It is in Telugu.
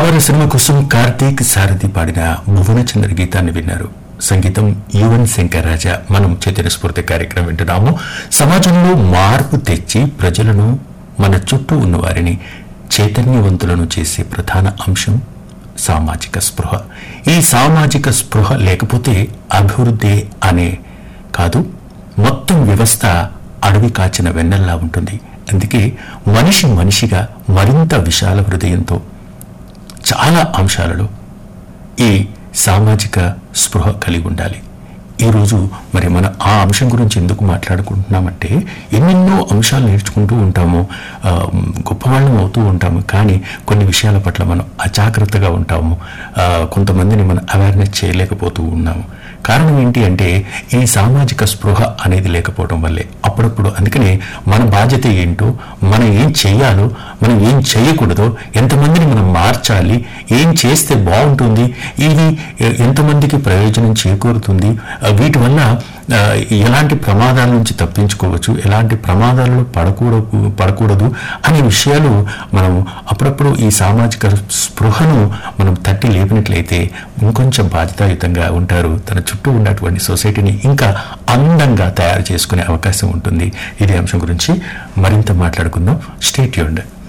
కావర సినిమా కోసం కార్తీక్ సారథి పాడిన భువనచంద్ర గీతాన్ని విన్నారు సంగీతం యువన్ శంకర్ రాజా మనం చైతన్య స్ఫూర్తి కార్యక్రమం వింటున్నాము సమాజంలో మార్పు తెచ్చి ప్రజలను మన చుట్టూ ఉన్న వారిని చైతన్యవంతులను చేసే ప్రధాన అంశం సామాజిక స్పృహ ఈ సామాజిక స్పృహ లేకపోతే అభివృద్ధి అనే కాదు మొత్తం వ్యవస్థ అడవి కాచిన వెన్నెల్లా ఉంటుంది అందుకే మనిషి మనిషిగా మరింత విశాల హృదయంతో చాలా అంశాలలో ఈ సామాజిక స్పృహ కలిగి ఉండాలి ఈరోజు మరి మన ఆ అంశం గురించి ఎందుకు మాట్లాడుకుంటున్నామంటే ఎన్నెన్నో అంశాలు నేర్చుకుంటూ ఉంటాము ఆ, గొప్పవాళ్ళం అవుతూ ఉంటాము కానీ కొన్ని విషయాల పట్ల మనం అజాగ్రత్తగా ఉంటాము ఆ, కొంతమందిని మనం అవేర్నెస్ చేయలేకపోతూ ఉన్నాము కారణం ఏంటి అంటే ఈ సామాజిక స్పృహ అనేది లేకపోవడం వల్లే అప్పుడప్పుడు అందుకనే మన బాధ్యత ఏంటో మనం ఏం చేయాలో మనం ఏం చేయకూడదో ఎంతమందిని మనం మార్చాలి ఏం చేస్తే బాగుంటుంది ఇది ఎ- ఎంతమందికి ప్రయోజనం చేకూరుతుంది ఆ, వీటి వల్ల ఆ, ఎలాంటి ప్రమాదాల నుంచి తప్పించుకోవచ్చు ఎలాంటి ప్రమాదాలలో పడకూడదు పడకూడదు అనే విషయాలు మనం అప్పుడప్పుడు ఈ సామాజిక స్పృహను మనం తట్టి లేపినట్లయితే ఇంకొంచెం బాధ్యతాయుతంగా ఉంటారు తన చుట్టూ ఉన్నటువంటి సొసైటీని ఇంకా అందంగా తయారు చేసుకునే అవకాశం ఉంటుంది ఇదే అంశం గురించి మరింత మాట్లాడుకుందాం స్టేట్ యూండ్